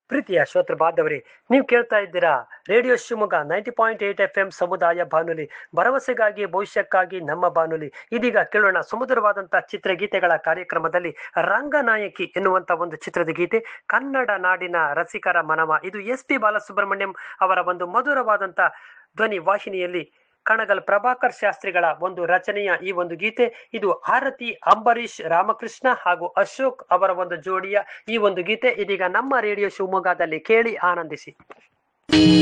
ಪ್ರೀತಿಯ ಶ್ರೋತೃ ಬಾಂಧವರೇ ನೀವು ಕೇಳ್ತಾ ಇದ್ದೀರಾ radio Shivamogga ninety point eight F M ಸಮುದಾಯ ಬಾನುಲಿ ಭರವಸೆಗಾಗಿ ಭವಿಷ್ಯಕ್ಕಾಗಿ ನಮ್ಮ ಬಾನುಲಿ ಇದೀಗ ಕೇಳೋಣ ಸುಮಧುರವಾದಂತಹ ಚಿತ್ರಗೀತೆಗಳ ಕಾರ್ಯಕ್ರಮದಲ್ಲಿ ರಂಗನಾಯಕಿ ಎನ್ನುವಂತ ಒಂದು ಚಿತ್ರದ ಗೀತೆ ಕನ್ನಡ ನಾಡಿನ ರಸಿಕರ ಮನವ ಇದು ಎಸ್ ಪಿ ಬಾಲಸುಬ್ರಹ್ಮಣ್ಯಂ ಅವರ ಒಂದು ಮಧುರವಾದಂತ ಧ್ವನಿ ವಾಹಿನಿಯಲ್ಲಿ ಕಣಗಲ್ ಪ್ರಭಾಕರ್ ಶಾಸ್ತ್ರಿಗಳ ಒಂದು ರಚನೆಯ ಈ ಒಂದು ಗೀತೆ ಇದು ಆರತಿ ಅಂಬರೀಶ್ ರಾಮಕೃಷ್ಣ ಹಾಗೂ ಅಶೋಕ್ ಅವರ ಒಂದು ಜೋಡಿಯ ಈ ಒಂದು ಗೀತೆ ಇದೀಗ ನಮ್ಮ ರೇಡಿಯೋ ಶಿವಮೊಗ್ಗದಲ್ಲಿ ಕೇಳಿ ಆನಂದಿಸಿ